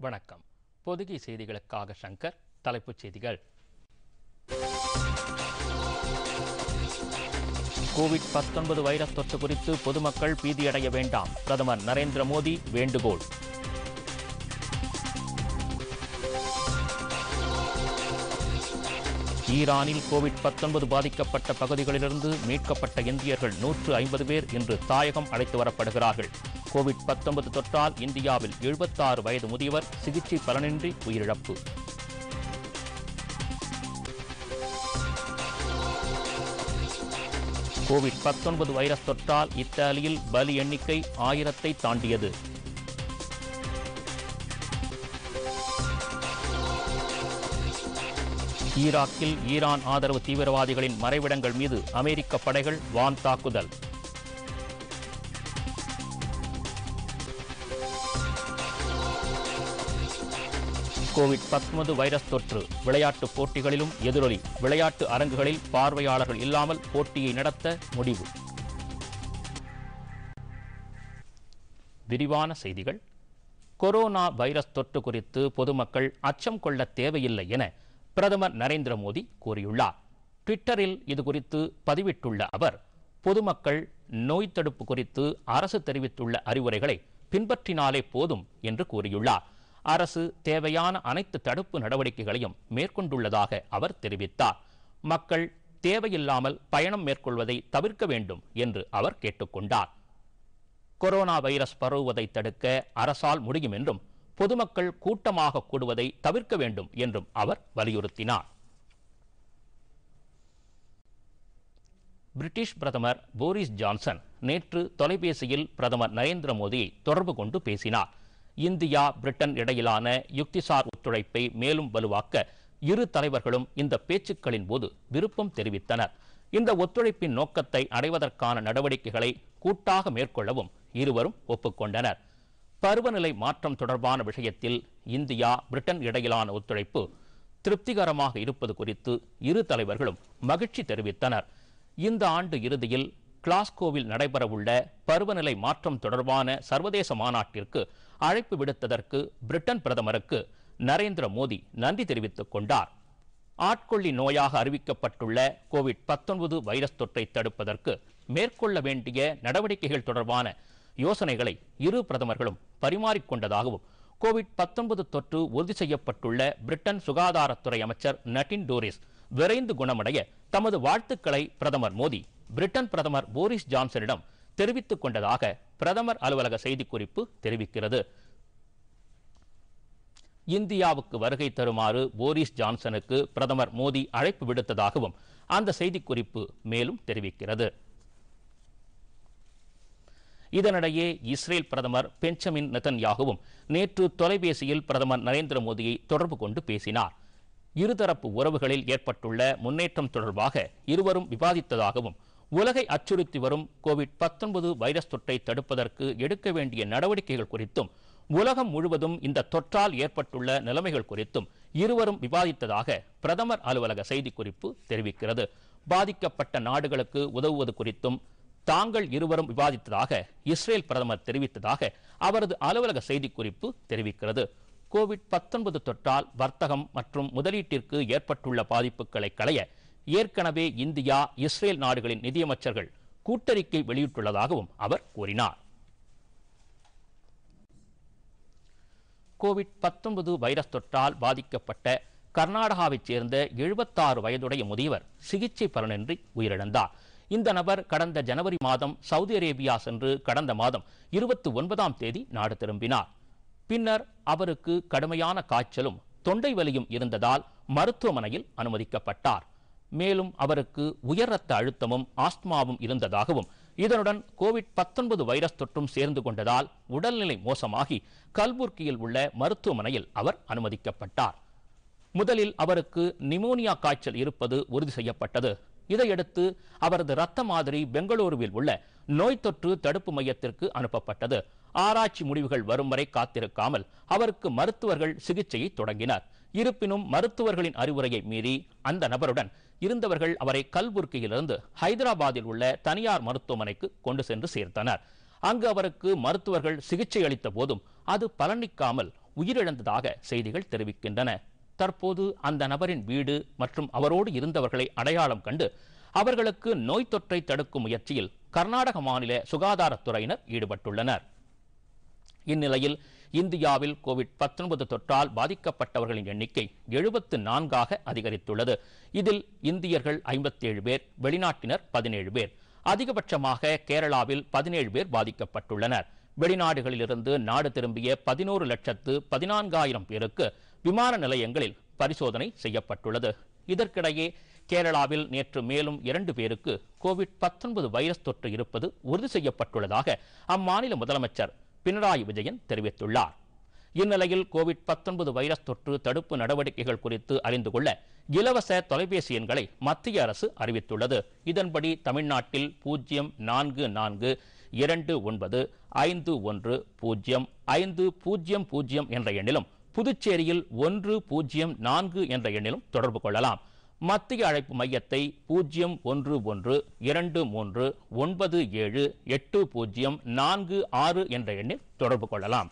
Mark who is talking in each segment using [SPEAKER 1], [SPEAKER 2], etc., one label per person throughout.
[SPEAKER 1] வணக்கம் பொதுகை செய்திகளுக்காக சங்கர் தலைப்புச் செய்திகள் கோவிட் 19 வைரஸ் தொற்று குறித்து பொதுமக்கள் பீதியடைய வேண்டாம் பிரதமர் நரேந்திர மோடி வேண்டுகோள் ஈரானில் கோவிட் 19 பாதிக்கப்பட்ட பகுதிகளிலிருந்து மீட்கப்பட்ட இந்தியர்கள் நூற்று ஐம்பது பேர் இன்று தாயகம் அழைத்து வரப்படுகிறார்கள் கோவிட் 19 தொற்றால் இந்தியாவில் 76 வயது முதியவர் சிகிச்சை பலனின்றி உயிரிழப்பு கோவிட் 19 வைரஸ் தொற்றால் இத்தாலியில் பலி எண்ணிக்கை ஆயிரத்தை தாண்டியது ஈராக்கில் ஈரான் ஆதரவு தீவிரவாதிகளின் மறைவிடங்கள் மீது அமெரிக்க படைகள் வான் தாக்குதல் கோவிட் 19 வைரஸ் தொற்று விளையாட்டுப் போட்டிகளிலும் எதிரொலி விளையாட்டு அரங்குகளில் பார்வையாளர்கள் இல்லாமல் போட்டியை நடத்த முடிவு விரிவான செய்திகள் கொரோனா வைரஸ் தொற்று குறித்து பொதுமக்கள் அச்சம் கொள்ள தேவையில்லை என பிரதமர் நரேந்திர மோடி கூறியுள்ளார் ட்விட்டரில் இது குறித்து பதிவிட்டுள்ள அவர் பொதுமக்கள் நோய் தடுப்பு குறித்து அரசு தெரிவித்துள்ள அறிவுரைகளை பின்பற்றினாலே போதும் என்று கூறியுள்ளார் அரசு தேவையான அனைத்து தடுப்பு நடவடிக்கைகளையும் மேற்கொண்டுள்ளதாக அவர் தெரிவித்தார் மக்கள் தேவையில்லாமல் பயணம் மேற்கொள்வதை தவிர்க்க வேண்டும் என்று அவர் கேட்டுக்கொண்டார் கொரோனா வைரஸ் பரவுவதை தடுக்க அரசால் முடியும் என்றும் பொதுமக்கள் கூட்டமாக கூடுவதை தவிர்க்க வேண்டும் என்றும் அவர் வலியுறுத்தினார் பிரிட்டிஷ் பிரதமர் போரிஸ் ஜான்சன் நேற்று தொலைபேசியில் பிரதமர் நரேந்திர மோடியை தொடர்பு கொண்டு பேசினார் இந்தியா பிரிட்டன் இடையிலான யுக்திசார் ஒத்துழைப்பை மேலும் வலுவாக்க இரு தலைவர்களும் இந்த பேச்சுக்களின் போது விருப்பம் தெரிவித்தனர் இந்த ஒத்துழைப்பின் நோக்கத்தை அடைவதற்கான நடவடிக்கைகளை கூட்டாக மேற்கொள்ளவும் இருவரும் ஒப்புக்கொண்டனர் பருவநிலை மாற்றம் தொடர்பான விஷயத்தில் இந்தியா பிரிட்டன் இடையிலான ஒத்துழைப்பு திருப்திகரமாக இருப்பது குறித்து இரு தலைவர்களும் மகிழ்ச்சி தெரிவித்தனர் இந்த ஆண்டு இறுதியில் கிளாஸ்கோவில் நடைபெறவுள்ள பருவநிலை மாற்றம் தொடர்பான சர்வதேச மாநாட்டிற்கு அழைப்பு விடுத்ததற்கு பிரிட்டன் பிரதமருக்கு நரேந்திர மோடி நன்றி தெரிவித்துக் கொண்டார் ஆட்கொள்ளி நோயாக அறிவிக்கப்பட்டுள்ள கோவிட் 19 வைரஸ் தொற்றை தடுப்பதற்கு மேற்கொள்ள வேண்டிய நடவடிக்கைகள் தொடர்பான யோசனைகளை இரு பிரதமர்களும் பரிமாறிக்கொண்டதாகவும் கோவிட் 19 தொற்று உறுதி செய்யப்பட்டுள்ள பிரிட்டன் சுகாதாரத்துறை அமைச்சர் நட்டின் டோரிஸ் விரைந்து குணமடைய தமது வாழ்த்துக்களை பிரதமர் மோடி பிரிட்டன் பிரதமர் போரிஸ் ஜான்சனிடம் தெரிவித்துக் கொண்டதாக பிரதமர் அலுவலக செய்திக்குறிப்பு தெரிவிக்கிறது இந்தியாவுக்கு வருகை தருமாறு போரிஸ் ஜான்சனுக்கு பிரதமர் மோடி அழைப்பு விடுத்ததாகவும் அந்த செய்திக்குறிப்பு மேலும் தெரிவிக்கிறது இதனிடையே இஸ்ரேல் பிரதமர் பெஞ்சமின் நெதன்யாகுவும் நேற்று தொலைபேசியில் பிரதமர் நரேந்திர மோடியை தொடர்பு கொண்டு பேசினார் இருதரப்பு உறவுகளில் ஏற்பட்டுள்ள முன்னேற்றம் தொடர்பாக இருவரும் விவாதித்ததாகவும் உலகை அச்சுறுத்தி வரும் கோவிட் 19 வைரஸ் தொற்றை தடுப்பதற்கு எடுக்க வேண்டிய நடவடிக்கைகள் குறித்தும் உலகம் முழுவதும் இந்த தொற்றால் ஏற்பட்டுள்ள நிலைமைகள் குறித்தும் இருவரும் விவாதித்ததாக பிரதமர் அலுவலக செய்திக்குறிப்பு தெரிவிக்கிறது பாதிக்கப்பட்ட நாடுகளுக்கு உதவுவது குறித்தும் தாங்கள் இருவரும் விவாதித்ததாக இஸ்ரேல் பிரதமர் தெரிவித்ததாக அவரது அலுவலக செய்திக்குறிப்பு தெரிவிக்கிறது கோவிட் 19 தொற்றால் வர்த்தகம் மற்றும் முதலீட்டிற்கு ஏற்பட்டுள்ள பாதிப்புகளை களைய ஏற்கனவே இந்தியா இஸ்ரேல் நாடுகளின் நிதியமைச்சர்கள் கூட்டறிக்கை வெளியிட்டுள்ளதாகவும் அவர் கூறினார் கோவிட் 19 வைரஸ் தொற்றால் பாதிக்கப்பட்ட கர்நாடகாவைச் சேர்ந்த 76 வயதுடைய முதியவர் சிகிச்சை பலனின்றி உயிரிழந்தார் இந்த நபர் கடந்த ஜனவரி மாதம் சவுதி அரேபியா சென்று கடந்த மாதம் இருபத்தி ஒன்பதாம் தேதி நாடு திரும்பினார் பின்னர் அவருக்கு கடுமையான காய்ச்சலும் தொண்டை வலியும் இருந்ததால் மருத்துவமனையில் அனுமதிக்கப்பட்டார் மேலும் அவருக்கு உயர் ரத்த அழுத்தமும் ஆஸ்துமாவும் இருந்ததாகவும் இதனுடன் கோவிட் 19 வைரஸ் தொற்றும் சேர்ந்து கொண்டதால் உடல்நிலை மோசமாகி கல்புர்கியில் உள்ள மருத்துவமனையில் அவர் அனுமதிக்கப்பட்டார் முதலில் அவருக்கு நிமோனியா காய்ச்சல் இருப்பது உறுதி செய்யப்பட்டது இதையடுத்து அவரது இரத்த மாதிரி பெங்களூருவில் உள்ள நோய் தொற்று தடுப்பு மையத்திற்கு அனுப்பப்பட்டது ஆராய்ச்சி முடிவுகள் வரும் வரை காத்திருக்காமல் அவருக்கு மருத்துவர்கள் சிகிச்சையை தொடங்கினர் இருப்பினும் மருத்துவர்களின் அறிவுரையை மீறி அந்த நபருடன் இருந்தவர்கள் அவரை கல்புர்கியிலிருந்து ஹைதராபாத்தில் உள்ள தனியார் மருத்துவமனைக்கு கொண்டு சென்று சேர்த்தனர் அங்கு அவருக்கு மருத்துவர்கள் சிகிச்சை அளித்த போதும் அது பலனிக்காமல் உயிரிழந்ததாக செய்திகள் தெரிவிக்கின்றன தற்போது அந்த நபரின் வீடு மற்றும் அவரோடு இருந்தவர்களை அடையாளம் கண்டு அவர்களுக்கு நோய் தொற்றை தடுக்கும் முயற்சியில் கர்நாடக மாநில சுகாதாரத்துறையினர் ஈடுபட்டுள்ளனர் இந்நிலையில் இந்தியாவில் கோவிட் 19 தொற்றால் பாதிக்கப்பட்டவர்களின் எண்ணிக்கை எழுபத்து நான்காக அதிகரித்துள்ளது இதில் இந்தியர்கள் 57 பேர் வெளிநாட்டினர் பதினேழு பேர் அதிகபட்சமாக கேரளாவில் பதினேழு பேர் பாதிக்கப்பட்டுள்ளனர் வெளிநாடுகளிலிருந்து நாடு திரும்பிய பதினோரு லட்சத்து பதினான்காயிரம் பேருக்கு விமான நிலையங்களில் பரிசோதனை செய்யப்பட்டுள்ளது இதற்கிடையே கேரளாவில் நேற்று மேலும் இரண்டு பேருக்கு கோவிட் 19 வைரஸ் தொற்று இருப்பது உறுதி செய்யப்பட்டுள்ளதாக அம்மாநில முதலமைச்சர் பினராயி விஜயன் தெரிவித்துள்ளார் இந்நிலையில் கோவிட் 19 வைரஸ் தொற்று தடுப்பு நடவடிக்கைகள் குறித்து அறிந்து கொள்ள இலவச தொலைபேசி எண்களை மத்திய அரசு அறிவித்துள்ளது இதன்படி தமிழ்நாட்டில் பூஜ்ஜியம் நான்கு நான்கு இரண்டு ஒன்பது ஐந்து ஒன்று பூஜ்ஜியம் ஐந்து பூஜ்ஜியம் பூஜ்ஜியம் என்ற எண்ணிலும் புதுச்சேரியில் ஒன்று பூஜ்ஜியம் நான்கு என்ற எண்ணிலும் தொடர்பு கொள்ளலாம் மத்திய அழைப்பு மையத்தை பூஜ்ஜியம் ஒன்று ஒன்று இரண்டு மூன்று ஒன்பது ஏழு எட்டு பூஜ்ஜியம் நான்கு ஆறு என்ற எண்ணில் தொடர்பு கொள்ளலாம்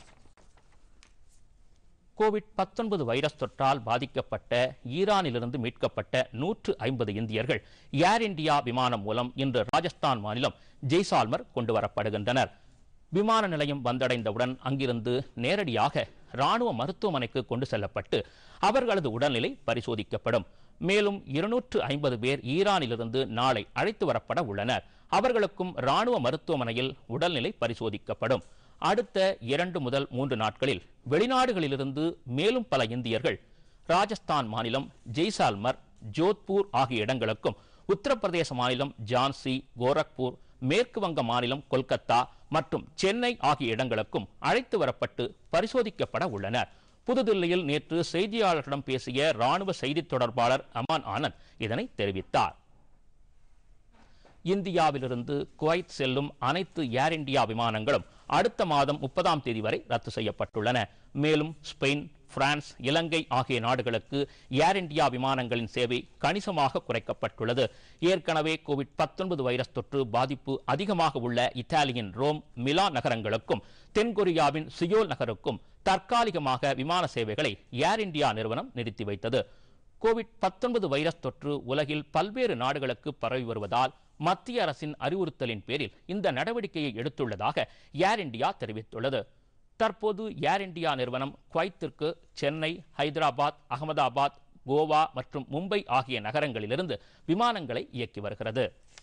[SPEAKER 1] கோவிட் 19 வைரஸ் தொற்றால் பாதிக்கப்பட்ட ஈரானிலிருந்து மீட்கப்பட்ட நூற்று ஐம்பது இந்தியர்கள் ஏர் இந்தியா விமானம் மூலம் இன்று ராஜஸ்தான் மாநிலம் ஜெய்சால்மர் கொண்டு வரப்படுகின்றனர் விமான நிலையம் வந்தடைந்தவுடன் அங்கிருந்து நேரடியாக ராணுவ மருத்துவமனைக்கு கொண்டு செல்லப்பட்டு அவர்களது உடல்நிலை பரிசோதிக்கப்படும் மேலும் இருநூற்று ஐம்பது பேர் ஈரானிலிருந்து நாளை அழைத்து வரப்பட உள்ளனர் அவர்களுக்கும் ராணுவ மருத்துவமனையில் உடல்நிலை பரிசோதிக்கப்படும் அடுத்த இரண்டு முதல் மூன்று நாட்களில் வெளிநாடுகளிலிருந்து மேலும் பல இந்தியர்கள் ராஜஸ்தான் மாநிலம் ஜெய்சால்மர் ஜோத்பூர் ஆகிய இடங்களுக்கும் உத்தரப்பிரதேச மாநிலம் ஜான்சி கோரக்பூர் மேற்கு வங்க மாநிலம் கொல்கத்தா மற்றும் சென்னை ஆகிய இடங்களுக்கும் அழைத்து வரப்பட்டு பரிசோதிக்கப்பட உள்ளனர் புதுதில்லியில் நேற்று செய்தியாளர்களிடம் பேசிய ராணுவ செய்தித் தொடர்பாளர் அமான் ஆனந்த் இதனை தெரிவித்தார் இந்தியாவிலிருந்து குவைத் செல்லும் அனைத்து ஏர் இந்தியா விமானங்களும் அடுத்த மாதம் முப்பதாம் தேதி வரை ரத்து செய்யப்பட்டுள்ளன மேலும் ஸ்பெயின் பிரான்ஸ் இலங்கை ஆகிய நாடுகளுக்கு ஏர் இந்தியா விமானங்களின் சேவை கணிசமாக குறைக்கப்பட்டுள்ளது ஏற்கனவே கோவிட் 19 வைரஸ் தொற்று பாதிப்பு அதிகமாக உள்ள இத்தாலியின் ரோம் மிலா நகரங்களுக்கும் தென்கொரியாவின் சியோல் நகருக்கும் தற்காலிகமாக விமான சேவைகளை ஏர் இந்தியா நிறுவனம் நிறுத்தி வைத்தது கோவிட் 19 வைரஸ் தொற்று உலகில் பல்வேறு நாடுகளுக்கு பரவி வருவதால் மத்திய அரசின் அறிவுறுத்தலின் பேரில் இந்த நடவடிக்கையை எடுத்துள்ளதாக ஏர் இந்தியா தெரிவித்துள்ளது தற்போது ஏர் இந்தியா நிறுவனம் குவைத்திற்கு சென்னை ஹைதராபாத் அகமதாபாத் கோவா மற்றும் மும்பை ஆகிய நகரங்களிலிருந்து விமானங்களை இயக்கி வருகிறது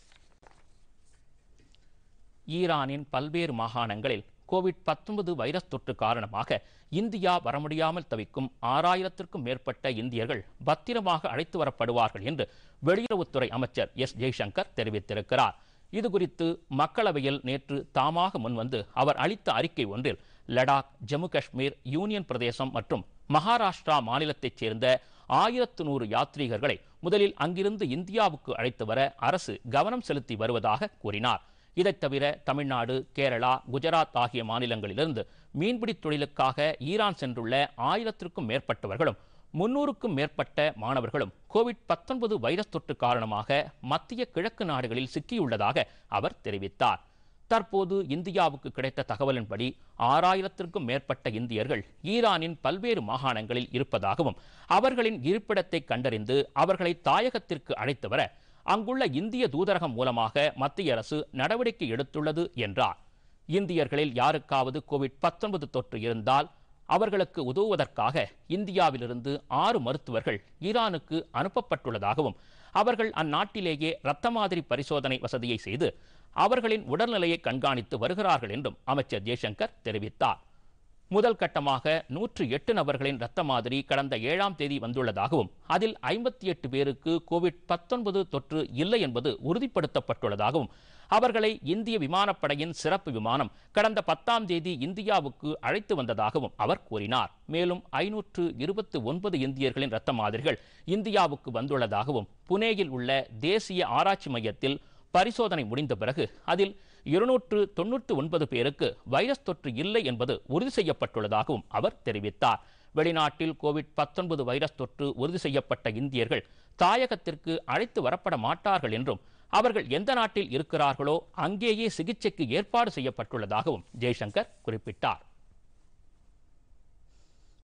[SPEAKER 1] ஈரானின் பல்வேறு மாகாணங்களில் கோவிட் 19 வைரஸ் தொற்று காரணமாக இந்தியா வர முடியாமல் தவிக்கும் ஆறாயிரத்திற்கும் மேற்பட்ட இந்தியர்கள் பத்திரமாக அழைத்து வரப்படுவார்கள் என்று வெளியுறவுத்துறை அமைச்சர் எஸ் ஜெய்சங்கர் தெரிவித்திருக்கிறார் இதுகுறித்து மக்களவையில் நேற்று தாமாக முன்வந்து அவர் அளித்த அறிக்கை ஒன்றில் லடாக் ஜம்மு காஷ்மீர் யூனியன் பிரதேசம் மற்றும் மகாராஷ்டிரா மாநிலத்தைச் சேர்ந்த ஆயிரத்து நூறு யாத்ரீகர்களை முதலில் அங்கிருந்து இந்தியாவுக்கு அழைத்து வர அரசு கவனம் செலுத்தி வருவதாக கூறினார் இதைத் தவிர தமிழ்நாடு கேரளா குஜராத் ஆகிய மாநிலங்களிலிருந்து மீன்பிடித் தொழிலுக்காக ஈரான் சென்றுள்ள ஆயிரத்திற்கும் மேற்பட்டவர்களும் முன்னூறுக்கும் மேற்பட்ட மாணவர்களும் கோவிட் 19 வைரஸ் தொற்று காரணமாக மத்திய கிழக்கு நாடுகளில் சிக்கியுள்ளதாக அவர் தெரிவித்தார் தற்போது இந்தியாவுக்கு கிடைத்த தகவலின்படி ஆறாயிரத்திற்கும் மேற்பட்ட இந்தியர்கள் ஈரானின் பல்வேறு மாகாணங்களில் இருப்பதாகவும் அவர்களின் இருப்பிடத்தை கண்டறிந்து அவர்களை தாயகத்திற்கு அழைத்து வர அங்குள்ள இந்திய தூதரகம் மூலமாக மத்திய அரசு நடவடிக்கை எடுத்துள்ளது என்றார் இந்தியர்களில் யாருக்காவது கோவிட் 19 தொற்று இருந்தால் அவர்களுக்கு உதவுவதற்காக இந்தியாவிலிருந்து ஆறு மருத்துவர்கள் ஈரானுக்கு அனுப்பப்பட்டுள்ளதாகவும் அவர்கள் அந்நாட்டிலேயே இரத்த மாதிரி பரிசோதனை வசதியை செய்து அவர்களின் உடல்நிலையை கண்காணித்து வருகிறார்கள் என்றும் அமைச்சர் ஜெய்சங்கர் தெரிவித்தார் முதல் கட்டமாக நூற்று எட்டு நபர்களின் இரத்த மாதிரி கடந்த ஏழாம் தேதி வந்துள்ளதாகவும் அதில் ஐம்பத்தி எட்டு பேருக்கு கோவிட் 19 தொற்று இல்லை என்பது உறுதிப்படுத்தப்பட்டுள்ளதாகவும் அவர்களை இந்திய விமானப்படையின் சிறப்பு விமானம் கடந்த பத்தாம் தேதி இந்தியாவுக்கு அழைத்து வந்ததாகவும் அவர் கூறினார் மேலும் ஐநூற்று இருபத்து ஒன்பது இந்தியர்களின் இரத்த மாதிரிகள் இந்தியாவுக்கு வந்துள்ளதாகவும் புனேயில் உள்ள தேசிய ஆராய்ச்சி மையத்தில் பரிசோதனை முடிந்த பிறகு அதில் இருநூற்று தொன்னூற்று ஒன்பது பேருக்கு வைரஸ் தொற்று இல்லை என்பது உறுதி செய்யப்பட்டுள்ளதாகவும் அவர் தெரிவித்தார் வெளிநாட்டில் கோவிட் 19 வைரஸ் தொற்று உறுதி செய்யப்பட்ட இந்தியர்கள் தாயகத்திற்கு அழைத்து வரப்பட மாட்டார்கள் என்றும் அவர்கள் எந்த நாட்டில் இருக்கிறார்களோ அங்கேயே சிகிச்சைக்கு ஏற்பாடு செய்யப்பட்டுள்ளதாகவும் ஜெய்சங்கர் குறிப்பிட்டார்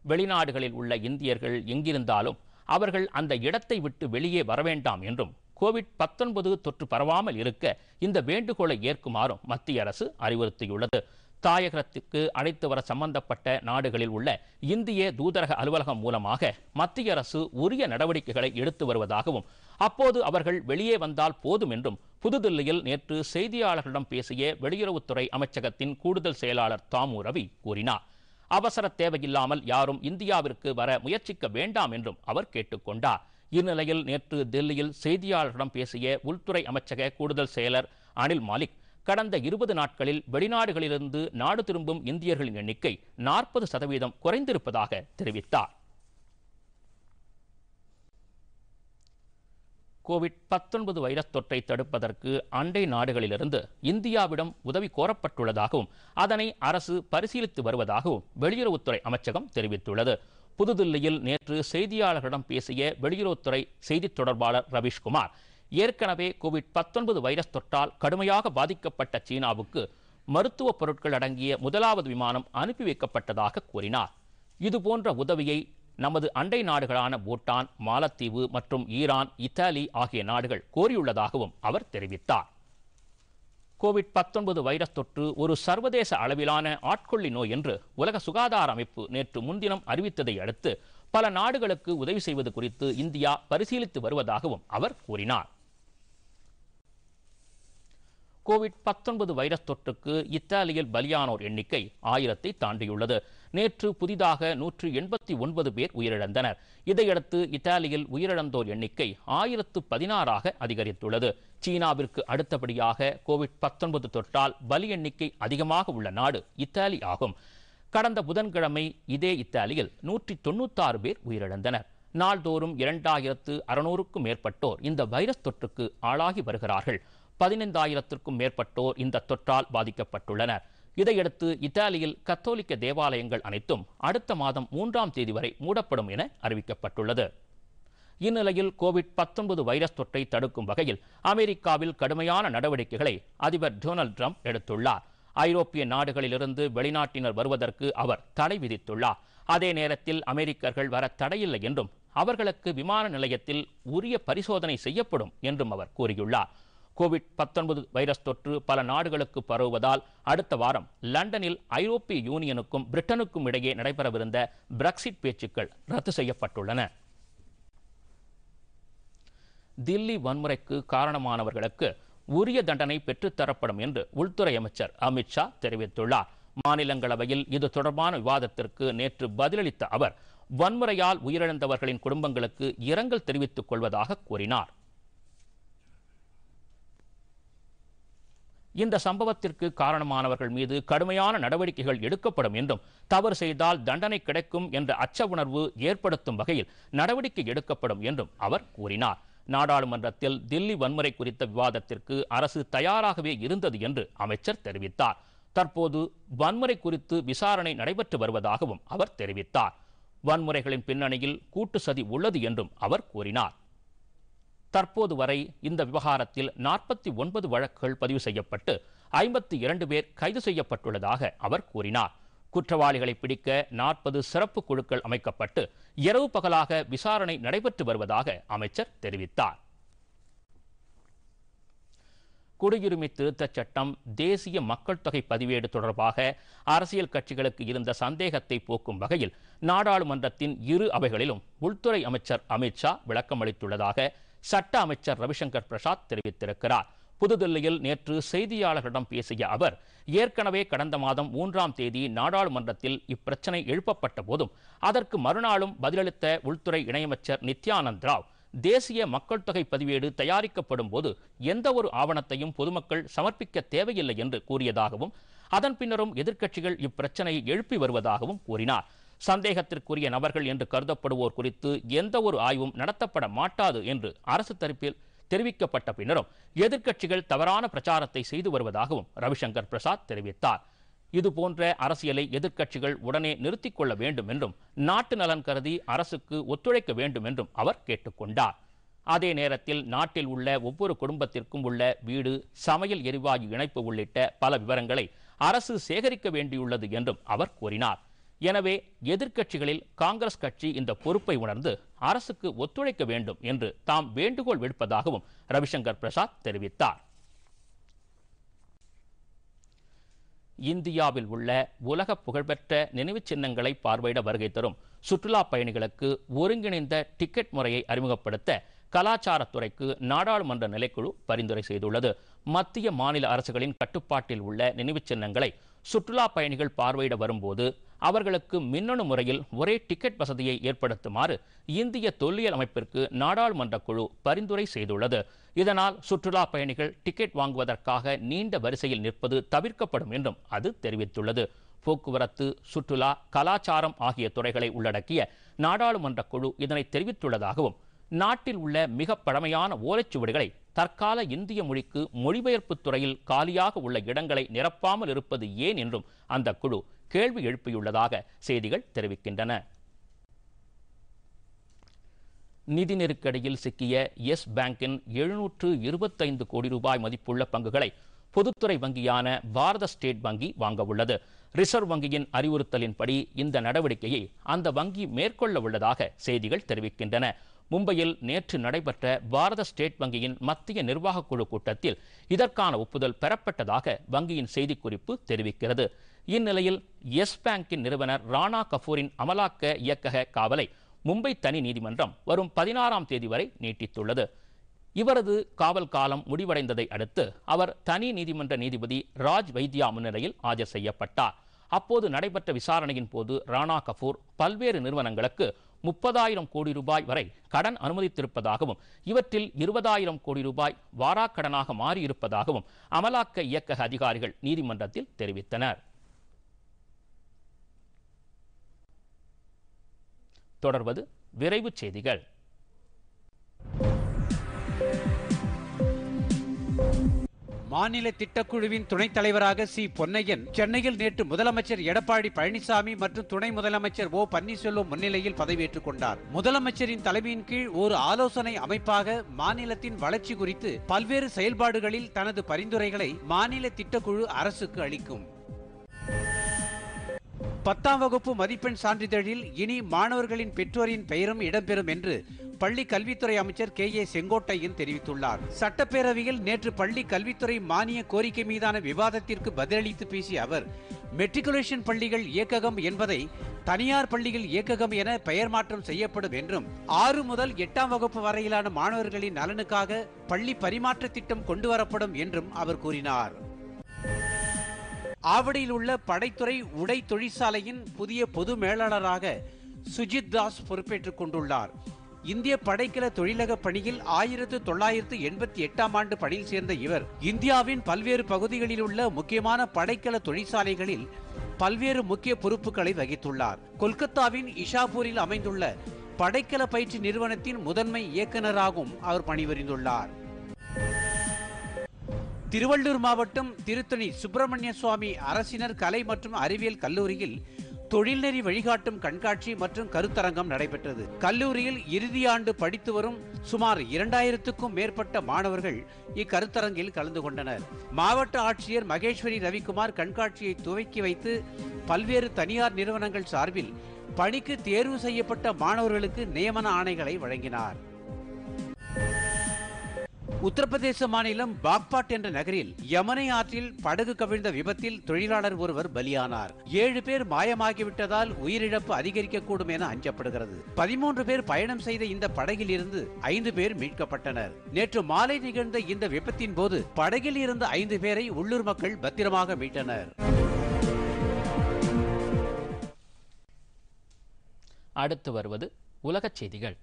[SPEAKER 1] வெளிநாடுகளில் உள்ள இந்தியர்கள் எங்கிருந்தாலும் அவர்கள் அந்த இடத்தை விட்டு வெளியே வர வேண்டாம் என்றும் கோவிட் 19 தொற்று பரவாமல் இருக்க இந்த வேண்டுகோளை ஏற்குமாறும் மத்திய அரசு அறிவுறுத்தியுள்ளது தாயகத்திற்கு அழைத்து வர சம்பந்தப்பட்ட நாடுகளில் உள்ள இந்திய தூதரக அலுவலகம் மூலமாக மத்திய அரசு உரிய நடவடிக்கைகளை எடுத்து வருவதாகவும் அப்போது அவர்கள் வெளியே வந்தால் போதும் என்றும் புதுதில்லியில் நேற்று செய்தியாளர்களிடம் பேசிய வெளியுறவுத்துறை அமைச்சகத்தின் கூடுதல் செயலாளர் தாமு ரவி கூறினார் அவசர தேவையில்லாமல் யாரும் இந்தியாவிற்கு வர முயற்சிக்க வேண்டாம் என்றும் அவர் கேட்டுக்கொண்டார் இந்நிலையில் நேற்று டெல்லியில் செய்தியாளர்களிடம் பேசிய உள்துறை அமைச்சக கூடுதல் செயலர் அனில் மாலிக் கடந்த இருபது நாட்களில் வெளிநாடுகளிலிருந்து நாடு திரும்பும் இந்தியர்களின் எண்ணிக்கை நாற்பது சதவீதம் குறைந்திருப்பதாக தெரிவித்தார் கோவிட் 19 வைரஸ் தொற்றை தடுப்பதற்கு அண்டை நாடுகளிலிருந்து இந்தியாவிடம் உதவி கோரப்பட்டுள்ளதாகவும் அதனை அரசு பரிசீலித்து வருவதாகவும் வெளியுறவுத்துறை அமைச்சகம் தெரிவித்துள்ளது புதுதில்லியில் நேற்று செய்தியாளர்களிடம் பேசிய வெளியுறவுத்துறை செய்தித் தொடர்பாளர் ரவீஷ்குமார் ஏற்கனவே கோவிட் 19 வைரஸ் தொற்றால் கடுமையாக பாதிக்கப்பட்ட சீனாவுக்கு மருத்துவப் பொருட்கள் அடங்கிய முதலாவது விமானம் அனுப்பி வைக்கப்பட்டதாக கூறினார் இதுபோன்ற உதவியை நமது அண்டை நாடுகளான பூட்டான் மாலத்தீவு மற்றும் ஈரான் இத்தாலி ஆகிய நாடுகள் கோரியுள்ளதாகவும் அவர் தெரிவித்தார் கோவிட் 19 வைரஸ் தொற்று ஒரு சர்வதேச அளவிலான ஆட்கொள்ளி நோய் என்று உலக சுகாதார அமைப்பு நேற்று முன்தினம் அறிவித்ததை அடுத்து பல நாடுகளுக்கு உதவி செய்வது குறித்து இந்தியா பரிசீலித்து வருவதாகவும் அவர் கூறினார் கோவிட் 19 வைரஸ் தொற்றுக்கு இத்தாலியில் பலியானோர் எண்ணிக்கை ஆயிரத்தை தாண்டியுள்ளது நேற்று புதிதாக நூற்று எண்பத்தி ஒன்பது பேர் உயிரிழந்தனர் இதையடுத்து இத்தாலியில் உயிரிழந்தோர் எண்ணிக்கை ஆயிரத்து பதினாறாக அதிகரித்துள்ளது சீனாவிற்கு அடுத்தபடியாக கோவிட் 19 தொற்றால் பலி எண்ணிக்கை அதிகமாக உள்ள நாடு இத்தாலி ஆகும் கடந்த புதன்கிழமை இதே இத்தாலியில் நூற்றி தொண்ணூத்தாறு பேர் உயிரிழந்தனர் நாள்தோறும் இரண்டாயிரத்து அறுநூறுக்கும் மேற்பட்டோர் இந்த வைரஸ் தொற்றுக்கு ஆளாகி வருகிறார்கள் பதினைந்தாயிரத்திற்கும் மேற்பட்டோர் இந்த தொற்றால் பாதிக்கப்பட்டுள்ளனர் இதையடுத்து இத்தாலியில் கத்தோலிக்க தேவாலயங்கள் அனைத்தும் அடுத்த மாதம் மூன்றாம் தேதி வரை மூடப்படும் என அறிவிக்கப்பட்டுள்ளது இந்நிலையில் கோவிட் 19 வைரஸ் தொற்றை தடுக்கும் வகையில் அமெரிக்காவில் கடுமையான நடவடிக்கைகளை அதிபர் டொனால்ட் ட்ரம்ப் எடுத்துள்ளார் ஐரோப்பிய நாடுகளிலிருந்து வெளிநாட்டினர் வருவதற்கு அவர் தடை விதித்துள்ளார் அதே நேரத்தில் அமெரிக்கர்கள் வர தடையில்லை என்றும் அவர்களுக்கு விமான நிலையத்தில் உரிய பரிசோதனை செய்யப்படும் என்றும் அவர் கூறியுள்ளார் கோவிட் 19 வைரஸ் தொற்று பல நாடுகளுக்கு பரவுவதால் அடுத்த வாரம் லண்டனில் ஐரோப்பிய யூனியனுக்கும் பிரிட்டனுக்கும் இடையே நடைபெறவிருந்த பிரெக்சிட் பேச்சுக்கள் ரத்து செய்யப்பட்டுள்ளன தில்லி வன்முறைக்கு காரணமானவர்களுக்கு உரிய தண்டனை பெற்றுத்தரப்படும் என்று உள்துறை அமைச்சர் அமித்ஷா தெரிவித்துள்ளார் மாநிலங்களவையில் இது தொடர்பான விவாதத்திற்கு நேற்று பதிலளித்த அவர் வன்முறையால் உயிரிழந்தவர்களின் குடும்பங்களுக்கு இரங்கல் தெரிவித்துக் கொள்வதாக கூறினார் இந்த சம்பவத்திற்கு காரணமானவர்கள் மீது கடுமையான நடவடிக்கைகள் எடுக்கப்படும் என்றும் தவறு செய்தால் தண்டனை கிடைக்கும் என்ற அச்ச உணர்வு ஏற்படுத்தும் வகையில் நடவடிக்கை எடுக்கப்படும் என்றும் அவர் கூறினார் நாடாளுமன்றத்தில் தில்லி வன்முறை குறித்த விவாதத்திற்கு அரசு தயாராகவே இருந்தது என்று அமைச்சர் தெரிவித்தார் தற்போது வன்முறை குறித்து விசாரணை நடைபெற்று வருவதாகவும் அவர் தெரிவித்தார் வன்முறைகளின் பின்னணியில் கூட்டு சதி உள்ளது என்றும் அவர் கூறினார் தற்போது வரை இந்த விவகாரத்தில் நாற்பத்தி ஒன்பது வழக்குகள் பதிவு செய்யப்பட்டு ஐம்பத்தி இரண்டு பேர் கைது செய்யப்பட்டுள்ளதாக அவர் கூறினார் குற்றவாளிகளை பிடிக்க நாற்பது சிறப்பு குழுக்கள் அமைக்கப்பட்டு இரவு பகலாக விசாரணை நடைபெற்று வருவதாக அமைச்சர் தெரிவித்தார் குடியுரிமை திருத்தச் சட்டம் தேசிய மக்கள் தொகை பதிவேடு தொடர்பாக அரசியல் கட்சிகளுக்கு இருந்த சந்தேகத்தை போக்கும் வகையில் நாடாளுமன்றத்தின் இரு அவைகளிலும் உள்துறை அமைச்சர் அமித்ஷா விளக்கம் அளித்துள்ளதாக சட்ட அமைச்சர் ரவிசங்கர் பிரசாத் தெரிவித்திருக்கிறார் புதுதில்லியில் நேற்று செய்தியாளர்களிடம் பேசிய அவர் ஏற்கனவே கடந்த மாதம் மூன்றாம் தேதி நாடாளுமன்றத்தில் இப்பிரச்சனை எழுப்பப்பட்ட போதும் அதற்கு மறுநாளும் பதிலளித்த உள்துறை இணையமைச்சர் நித்யானந்த் ராவ் தேசிய மக்கள் தொகை பதிவேடு தயாரிக்கப்படும் போது எந்த ஒரு ஆவணத்தையும் பொதுமக்கள் சமர்ப்பிக்க தேவையில்லை என்று கூறியதாகவும் அதன் பின்னரும் எதிர்க்கட்சிகள் இப்பிரச்சனையை எழுப்பி வருவதாகவும் கூறினார் சந்தேகத்திற்குரிய நபர்கள் என்று கருதப்படுவோர் குறித்து எந்த ஒரு ஆய்வும் நடத்தப்பட மாட்டாது என்று அரசு தரப்பில் தெரிவிக்கப்பட்ட பின்னரும் எதிர்க்கட்சிகள் தவறான பிரச்சாரத்தை செய்து வருவதாகவும் ரவிசங்கர் பிரசாத் தெரிவித்தார் இதுபோன்ற அரசியலை எதிர்க்கட்சிகள் உடனே நிறுத்திக் கொள்ள வேண்டும் என்றும் நாட்டு நலன் கருதி அரசுக்கு ஒத்துழைக்க வேண்டும் என்றும் அவர் கேட்டுக்கொண்டார் அதே நேரத்தில் நாட்டில் உள்ள ஒவ்வொரு குடும்பத்திற்கும் உள்ள வீடு சமையல் எரிவாயு இணைப்பு உள்ளிட்ட பல விவரங்களை அரசு சேகரிக்க வேண்டியுள்ளது என்றும் அவர் கூறினார் எனவே எதிர்க்கட்சிகளில் காங்கிரஸ் கட்சி இந்த பொறுப்பை உணர்ந்து அரசுக்கு ஒத்துழைக்க வேண்டும் என்று தாம் வேண்டுகோள் விடுப்பதாகவும் ரவிசங்கர் பிரசாத் தெரிவித்தார் இந்தியாவில் உள்ள உலக புகழ்பெற்ற நினைவுச் சின்னங்களை பார்வையிட வருகை தரும் சுற்றுலா பயணிகளுக்கு ஒருங்கிணைந்த டிக்கெட் முறையை அறிமுகப்படுத்த கலாச்சாரத்துறைக்கு நாடாளுமன்ற நிலைக்குழு பரிந்துரை செய்துள்ளது மத்திய மாநில அரசுகளின் கட்டுப்பாட்டில் உள்ள நினைவுச் சின்னங்களை சுற்றுலா பயணிகள் பார்வையிட வரும்போது அவர்களுக்கு மின்னணு முறையில் ஒரே டிக்கெட் வசதியை ஏற்படுத்துமாறு இந்திய தொல்லியல் அமைப்பிற்கு நாடாளுமன்ற குழு பரிந்துரை செய்துள்ளது இதனால் சுற்றுலா பயணிகள் டிக்கெட் வாங்குவதற்காக நீண்ட வரிசையில் நிற்பது தவிர்க்கப்படும் என்றும் அது தெரிவித்துள்ளது போக்குவரத்து சுற்றுலா கலாச்சாரம் ஆகிய துறைகளை உள்ளடக்கிய நாடாளுமன்ற குழு இதனை தெரிவித்துள்ளதாகவும் நாட்டில் உள்ள மிக பழமையான ஓலைச்சுவடிகளை தற்கால இந்திய மொழிக்கு மொழிபெயர்ப்புத் துறையில் காலியாக உள்ள இடங்களை நிரப்பாமல் இருப்பது ஏன் என்றும் அந்த குழு கேள்வி எழுப்பியுள்ளதாக செய்திகள் தெரிவிக்கின்றன நிதி நெருக்கடியில் சிக்கிய எஸ் பேங்கின் எழுநூற்று இருபத்தைந்து கோடி ரூபாய் மதிப்புள்ள பங்குகளை பொதுத்துறை வங்கியான பாரத ஸ்டேட் வங்கி வாங்க உள்ளது ரிசர்வ் வங்கியின் அறிவுறுத்தலின்படி இந்த நடவடிக்கையை அந்த வங்கி மேற்கொள்ள உள்ளதாக செய்திகள் தெரிவிக்கின்றன மும்பையில் நேற்று நடைபெற்ற பாரத ஸ்டேட் வங்கியின் மத்திய நிர்வாகக் குழு கூட்டத்தில் இதற்கான ஒப்புதல் பெறப்பட்டதாக வங்கியின் செய்திக்குறிப்பு தெரிவிக்கிறது இந்நிலையில் எஸ் பேங்கின் நிறுவனர் ராணா கபூரின் அமலாக்க இயக்கக காவலை மும்பை தனி நீதிமன்றம் வரும் பதினாறாம் தேதி வரை நீட்டித்துள்ளது இவரது காவல் காலம் முடிவடைந்ததை அடுத்து அவர் தனி நீதிமன்ற நீதிபதி ராஜ் வைத்யா முன்னிலையில் ஆஜர் செய்யப்பட்டார் அப்போது நடைபெற்ற விசாரணையின் போது ராணா கபூர் பல்வேறு நிறுவனங்களுக்கு முப்பதாயிரம் கோடி ரூபாய் வரை கடன் அனுமதித்திருப்பதாகவும் இவற்றில் இருபதாயிரம் கோடி ரூபாய் வாராக்கடனாக மாறியிருப்பதாகவும் அமலாக்க இயக்கக அதிகாரிகள் நீதிமன்றத்தில் தெரிவித்தனர் தொடர்வது விரைவுச் செய்திகள்
[SPEAKER 2] மாநில திட்டக்குழுவின் துணைத் தலைவராக சி பொன்னையன் சென்னையில் நேற்று முதலமைச்சர் எடப்பாடி பழனிசாமி மற்றும் துணை முதலமைச்சர் ஓ பன்னீர்செல்வம் முன்னிலையில் பதவியேற்றுக் கொண்டார் முதலமைச்சரின் தலைமையின் கீழ் ஒரு ஆலோசனை அமைப்பாக மாநிலத்தின் வளர்ச்சி குறித்து பல்வேறு செயல்பாடுகளில் தனது பரிந்துரைகளை மாநில திட்டக்குழு அரசுக்கு அளிக்கும் பத்தாம் வகுப்பு மதிப்பெண் சான்றிதழில் இனி மாணவர்களின் பெற்றோரின் பெயரும் இடம்பெறும் என்று பள்ளி கல்வித்துறை அமைச்சர் கே ஏ செங்கோட்டையன் தெரிவித்துள்ளார் சட்டப்பேரவையில் நேற்று பள்ளி கல்வித்துறை மானிய கோரிக்கை மீதான விவாதத்திற்கு பதிலளித்து பேசிய அவர் மெட்ரிகுலேஷன் பள்ளிகள் இயக்ககம் என்பதை தனியார் பள்ளிகள் இயக்ககம் என பெயர் மாற்றம் செய்யப்படும் என்றும் ஆறு முதல் எட்டாம் வகுப்பு வரையிலான மாணவர்களின் நலனுக்காக பள்ளி பரிமாற்ற திட்டம் கொண்டுவரப்படும் என்றும் அவர் கூறினார் ஆவடியில் உள்ள படைத்துறை உடை தொழிற்சாலையின் புதிய பொது மேலாளராக சுஜித் தாஸ் பொறுப்பேற்றுக் கொண்டுள்ளார் இந்திய படைக்கல தொழிலக பணியில் ஆயிரத்து தொள்ளாயிரத்து எண்பத்தி எட்டாம் ஆண்டு பணியில் சேர்ந்த இவர் இந்தியாவின் பல்வேறு பகுதிகளில் உள்ள முக்கியமான படைக்கல தொழிற்சாலைகளில் பல்வேறு முக்கிய பொறுப்புகளை வகித்துள்ளார் கொல்கத்தாவின் இஷாபூரில் அமைந்துள்ள படைக்கல பயிற்சி நிறுவனத்தின் முதன்மை இயக்குநராகவும் அவர் பணிபுரிந்துள்ளார் திருவள்ளூர் மாவட்டம் திருத்தணி சுப்பிரமணிய சுவாமி அரசினர் கலை மற்றும் அறிவியல் கல்லூரியில் தொழில்நெறி வழிகாட்டும் கண்காட்சி மற்றும் கருத்தரங்கம் நடைபெற்றது கல்லூரியில் இறுதி ஆண்டு படித்து வரும் சுமார் இரண்டாயிரத்துக்கும் மேற்பட்ட மாணவர்கள் இக்கருத்தரங்கில் கலந்து கொண்டனர் மாவட்ட ஆட்சியர் மகேஸ்வரி ரவிக்குமார் கண்காட்சியை துவக்கி வைத்து பல்வேறு தனியார் நிறுவனங்கள் சார்பில் பணிக்கு தேர்வு செய்யப்பட்ட மாணவர்களுக்கு நியமன ஆணைகளை வழங்கினார் உத்தரப்பிரதேச மாநிலம் பாக்பாட் என்ற நகரில் யமுனை ஆற்றில் படகு கவிழ்ந்த விபத்தில் தொழிலாளர் ஒருவர் பலியானார் ஏழு பேர் மாயமாகிவிட்டதால் உயிரிழப்பு அதிகரிக்கக்கூடும் என அஞ்சப்படுகிறது பதிமூன்று பேர் பயணம் செய்த இந்த படகில் இருந்து ஐந்து பேர் மீட்கப்பட்டனர் நேற்று மாலை நிகழ்ந்த இந்த விபத்தின் போது படகில் இருந்த ஐந்து பேரை உள்ளூர் மக்கள் பத்திரமாக மீட்டனர்
[SPEAKER 1] அடுத்து வருவது உலகச் செய்திகள்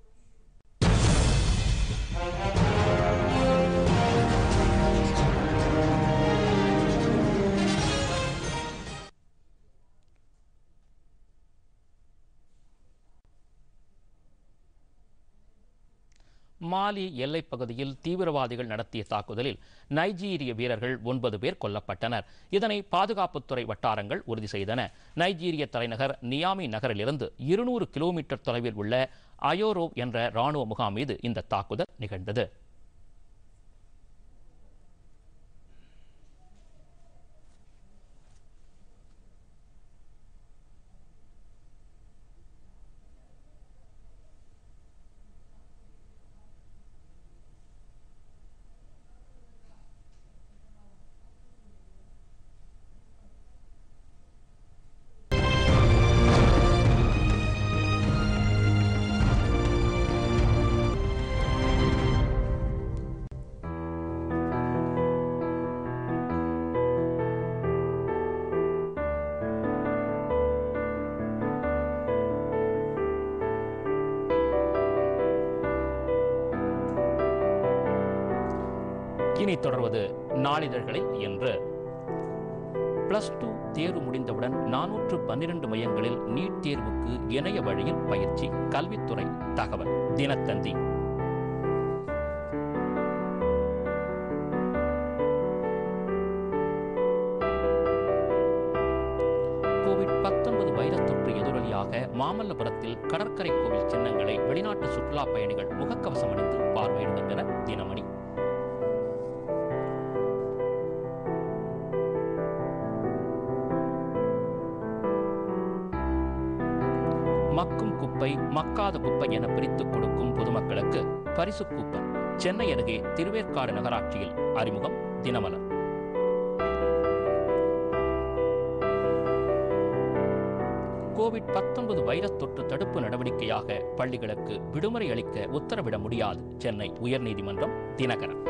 [SPEAKER 1] மாலி எல்லைப் பகுதியில் தீவிரவாதிகள் நடத்திய தாக்குதலில் நைஜீரிய வீரர்கள் ஒன்பது பேர் கொல்லப்பட்டனர் இதனை பாதுகாப்புத்துறை வட்டாரங்கள் உறுதி செய்தன நைஜீரிய தலைநகர் நியாமி நகரிலிருந்து இருநூறு கிலோமீட்டர் தொலைவில் உள்ள அயோரோவ் என்ற ராணுவ முகாம் மீது இந்த தாக்குதல் நிகழ்ந்தது இனி தொடர்வது நாளிதழ்களில் என்று பிளஸ் டூ தேர்வு முடிந்தவுடன் நானூற்று பன்னிரண்டு மையங்களில் நீட் தேர்வுக்கு இணைய வழியில் பயிற்சி கல்வித்துறை தகவல் தினத்தந்தி கோவிட் பத்தொன்பது வைரஸ் தொற்று எதிரொலியாக மாமல்லபுரத்தில் கடற்கரை கோவில் சின்னங்களை வெளிநாட்டு சுற்றுலா பயணிகள் முகக்கவசம் அணிந்து பார்வையிடுகின்றனர் தினமணி மக்கும் குப்பை மக்காத குப்பை என பிரித்துக் கொடுக்கும் பொதுமக்களுக்கு பரிசு கூப்பன் சென்னை அருகே திருவேற்காடு நகராட்சியில் அறிமுகம் தினமலர் கோவிட் பத்தொன்பது வைரஸ் தொற்று தடுப்பு நடவடிக்கையாக பள்ளிகளுக்கு விடுமுறை அளிக்க உத்தரவிட முடியாது சென்னை உயர்நீதிமன்றம் தினகரன்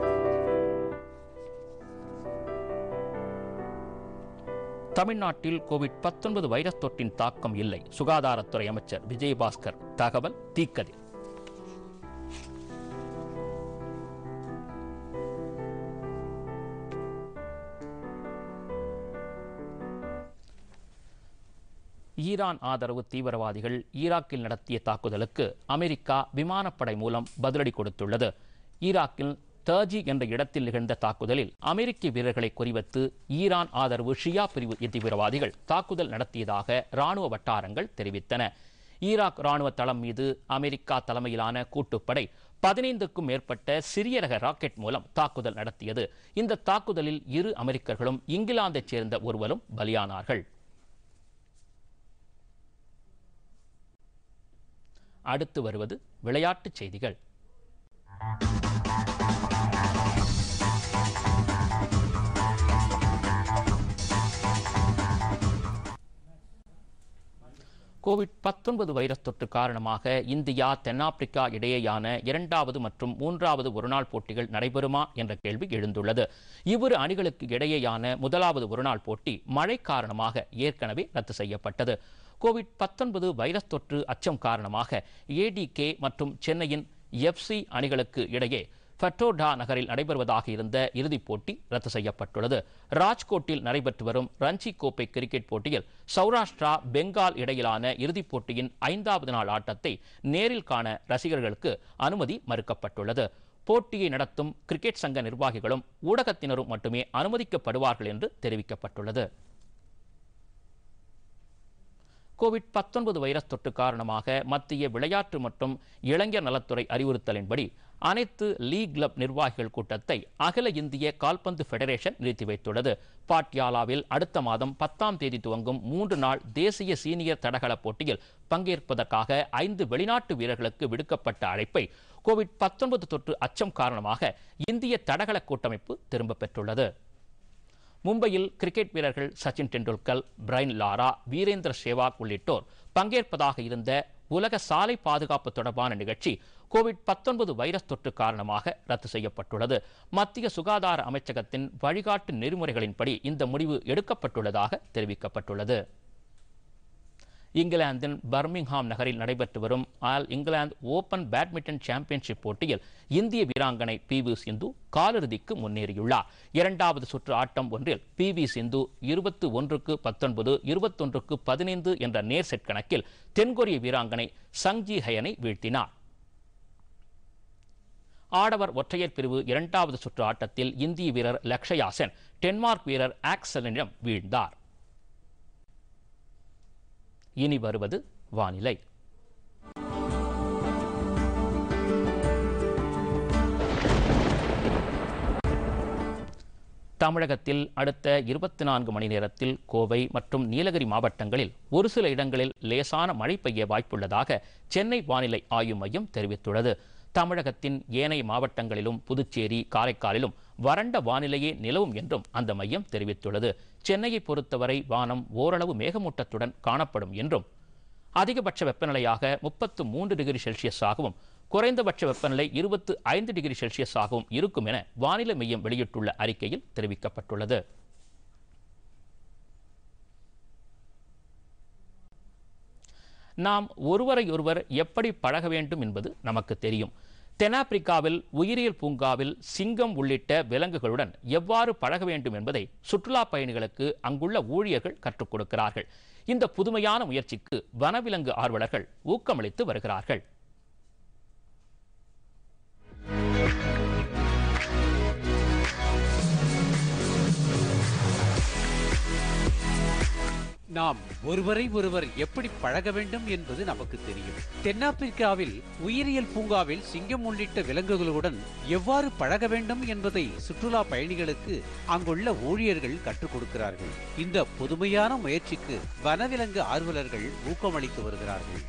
[SPEAKER 1] தமிழ்நாட்டில் கோவிட் பத்தொன்பது வைரஸ் தொற்றின் தாக்கம் இல்லை சுகாதாரத்துறை அமைச்சர் விஜயபாஸ்கர் தகவல் தீக்கதிர் ஈரான் ஆதரவு தீவிரவாதிகள் ஈராக்கில் நடத்திய தாக்குதலுக்கு அமெரிக்கா விமானப்படை மூலம் பதிலடி கொடுத்துள்ளது ஈராக்கில் தர்ஜி என்ற இடத்தில் நிகழ்ந்த தாக்குதலில் அமெரிக்க வீரர்களை குறிவைத்து ஈரான் ஆதரவு ஷியா பிரிவு தீவிரவாதிகள் தாக்குதல் நடத்தியதாக ராணுவ வட்டாரங்கள் தெரிவித்தன ஈராக் ராணுவ தளம் மீது அமெரிக்கா தலைமையிலான கூட்டுப்படை பதினைந்துக்கும் மேற்பட்ட சிறிய ரக ராக்கெட் மூலம் தாக்குதல் நடத்தியது இந்த தாக்குதலில் இரு அமெரிக்கர்களும் இங்கிலாந்தைச் சேர்ந்த ஒருவரும் பலியானார்கள் அடுத்து வருவது விளையாட்டுச் செய்திகள் கோவிட் பத்தொன்பது வைரஸ் தொற்று காரணமாக இந்தியா தென்னாப்பிரிக்கா இடையேயான இரண்டாவது மற்றும் மூன்றாவது ஒருநாள் போட்டிகள் நடைபெறுமா என்ற கேள்வி எழுந்துள்ளது இவ்விரு அணிகளுக்கு இடையேயான முதலாவது ஒருநாள் போட்டி மழை காரணமாக ஏற்கனவே ரத்து செய்யப்பட்டது கோவிட் பத்தொன்பது வைரஸ் தொற்று அச்சம் காரணமாக ஏடிகே மற்றும் சென்னையின் எஃப்சி அணிகளுக்கு இடையே ஃபட்டோடா நகரில் நடைபெறுவதாக இருந்த இறுதிப் போட்டி ரத்து செய்யப்பட்டுள்ளது ராஜ்கோட்டில் நடைபெற்று வரும் ரஞ்சி கோப்பை கிரிக்கெட் போட்டியில் சௌராஷ்டிரா பெங்கால் இடையிலான இறுதிப் போட்டியின் ஐந்தாவது நாள் ஆட்டத்தை நேரில் காண ரசிகர்களுக்கு அனுமதி மறுக்கப்பட்டுள்ளது போட்டியை நடத்தும் கிரிக்கெட் சங்க நிர்வாகிகளும் ஊடகத்தினரும் மட்டுமே அனுமதிக்கப்படுவார்கள் என்று தெரிவிக்கப்பட்டுள்ளது கோவிட் பத்தொன்பது வைரஸ் தொற்று காரணமாக மத்திய விளையாட்டு மற்றும் இளைஞர் நலத்துறை அறிவுறுத்தலின்படி அனைத்து லீக் கிளப் நிர்வாகிகள் கூட்டத்தை அகில இந்திய கால்பந்து ஃபெடரேஷன் நிறுத்தி வைத்துள்ளது பாட்யாலாவில் அடுத்த மாதம் பத்தாம் தேதி துவங்கும் மூன்று நாள் தேசிய சீனியர் தடகள போட்டியில் பங்கேற்பதற்காக ஐந்து வெளிநாட்டு வீரர்களுக்கு விடுக்கப்பட்ட அழைப்பை கோவிட் பத்தொன்பது தொற்று அச்சம் காரணமாக இந்திய தடகள கூட்டமைப்பு திரும்பப் பெற்றுள்ளது மும்பையில் கிரிக்கெட் வீரர்கள் சச்சின் டெண்டுல்கர் பிரைன் லாரா வீரேந்திர சேவாக் உள்ளிட்டோர் பங்கேற்பதாக இருந்த உலக சாலை பாதுகாப்பு தொடர்பான நிகழ்ச்சி கோவிட் பத்தொன்பது வைரஸ் தொற்று காரணமாக ரத்து செய்யப்பட்டுள்ளது மத்திய சுகாதார அமைச்சகத்தின் வழிகாட்டு நெறிமுறைகளின்படி இந்த முடிவு எடுக்கப்பட்டுள்ளதாக தெரிவிக்கப்பட்டுள்ளது இங்கிலாந்தின் பர்மிங்ஹாம் நகரில் நடைபெற்று வரும் all England open badminton championship போட்டியில் இந்திய வீராங்கனை பி வி சிந்து காலிறுதிக்கு முன்னேறியுள்ளார் இரண்டாவது சுற்று ஆட்டம் ஒன்றில் பி வி சிந்து இருபத்து ஒன்றுக்கு பத்தொன்பது இருபத்தொன்றுக்கு பதினைந்து என்ற நேர் செட் கணக்கில் தென்கொரிய வீராங்கனை சங்ஜி ஹயனை வீழ்த்தினார் ஆடவர் ஒற்றையர் பிரிவு இரண்டாவது சுற்று ஆட்டத்தில் இந்திய வீரர் லக்ஷயா சென் டென்மார்க் வீரர் ஆக்சலனிடம் வீழ்ந்தார் இனி வருவது வானிலை தமிழகத்தில் அடுத்த இருபத்தி நான்கு மணி நேரத்தில் கோவை மற்றும் நீலகிரி மாவட்டங்களில் ஒரு சில இடங்களில் லேசான மழை பெய்ய வாய்ப்புள்ளதாக சென்னை வானிலை ஆய்வு மையம் தெரிவித்துள்ளது தமிழகத்தின் ஏனைய மாவட்டங்களிலும் புதுச்சேரி காரைக்காலிலும் வறண்ட வானிலையே நிலவும் என்றும் அந்த மையம் தெரிவித்துள்ளது சென்னையை பொறுத்தவரை வானம் ஓரளவு மேகமூட்டத்துடன் காணப்படும் என்றும் அதிகபட்ச வெப்பநிலையாக முப்பத்து மூன்று டிகிரி செல்சியஸாகவும் குறைந்தபட்ச வெப்பநிலை இருபத்து ஐந்து டிகிரி செல்சியஸாகவும் இருக்கும் என வானிலை மையம் வெளியிட்டுள்ள அறிக்கையில் தெரிவிக்கப்பட்டுள்ளது நாம் ஒருவரை ஒருவர் எப்படி பழக வேண்டும் என்பது நமக்கு தெரியும் தென்னாப்பிரிக்காவில் உயிரியல் பூங்காவில் சிங்கம் உள்ளிட்ட விலங்குகளுடன் எவ்வாறு பழக வேண்டும் என்பதை சுற்றுலா பயணிகளுக்கு அங்குள்ள ஊழியர்கள் கற்றுக் கொடுக்கிறார்கள் இந்த புதுமையான முயற்சிக்கு வனவிலங்கு ஆர்வலர்கள் ஊக்கமளித்து வருகிறார்கள்
[SPEAKER 2] நாம் ஒருவரை ஒருவர் எப்படி பழக வேண்டும் என்பது நமக்கு தெரியும் தென்னாப்பிரிக்காவில் உயிரியல் பூங்காவில் சிங்கம் உள்ளிட்ட விலங்குகளுடன் எவ்வாறு பழக வேண்டும் என்பதை சுற்றுலா பயணிகளுக்கு அங்குள்ள ஊழியர்கள் கற்றுக் கொடுக்கிறார்கள் இந்த புதுமையான முயற்சிக்கு வனவிலங்கு ஆர்வலர்கள் ஊக்கமளித்து வருகிறார்கள்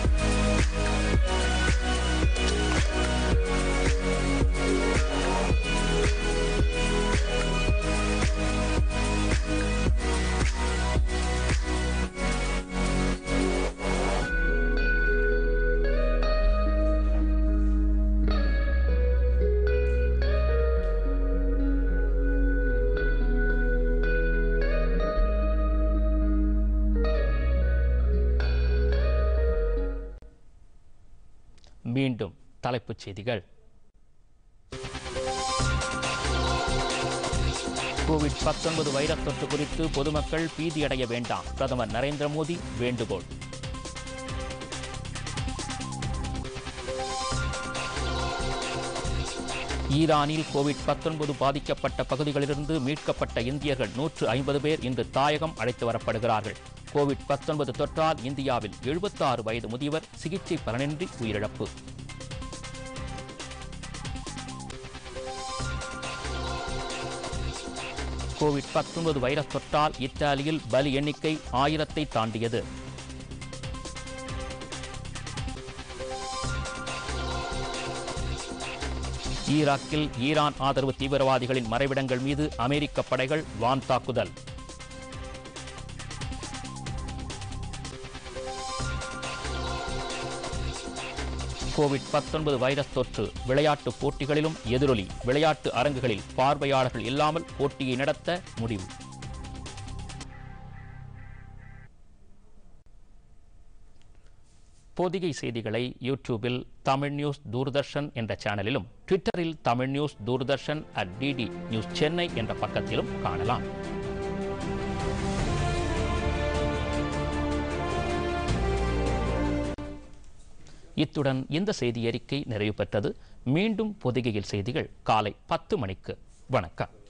[SPEAKER 1] மீண்டும் தலைப்புச் செய்திகள் கோவிட் 19 வைரஸ் தொற்று குறித்து பொதுமக்கள் பீதியடைய வேண்டாம் பிரதமர் நரேந்திர மோடி வேண்டுகோள் ஈரானில் கோவிட் 19 பாதிக்கப்பட்ட பகுதிகளிலிருந்து மீட்கப்பட்ட இந்தியர்கள் நூற்று ஐம்பது பேர் இன்று தாயகம் அழைத்து வரப்படுகிறார்கள் கோவிட் 19 தொற்றால் இந்தியாவில் 76 வயது முதியவர் சிகிச்சை பலனின்றி உயிரிழப்பு கோவிட் 19 வைரஸ் தொற்றால் இத்தாலியில் பலி எண்ணிக்கை ஆயிரத்தை தாண்டியது ஈராக்கில் ஈரான் ஆதரவு தீவிரவாதிகளின் மறைவிடங்கள் மீது அமெரிக்க படைகள் வான் தாக்குதல் கோவிட் 19 வைரஸ் தொற்று விளையாட்டு போட்டிகளிலும் எதிரொலி விளையாட்டு அரங்குகளில் பார்வையாளர்கள் இல்லாமல் போட்டியை நடத்த முடிவு பொதிகை செய்திகளை யூடியூபில் தமிழ் நியூஸ் தூர்தர்ஷன் என்ற சேனலிலும் ட்விட்டரில் Tamil news Doordarshan at DD news Chennai என்ற பக்கத்திலும் காணலாம் இத்துடன் இந்த செய்தி அறிக்கை நிறைவு பெற்றது மீண்டும் பொதிகையில் செய்திகள் காலை பத்து மணிக்கு வணக்கம்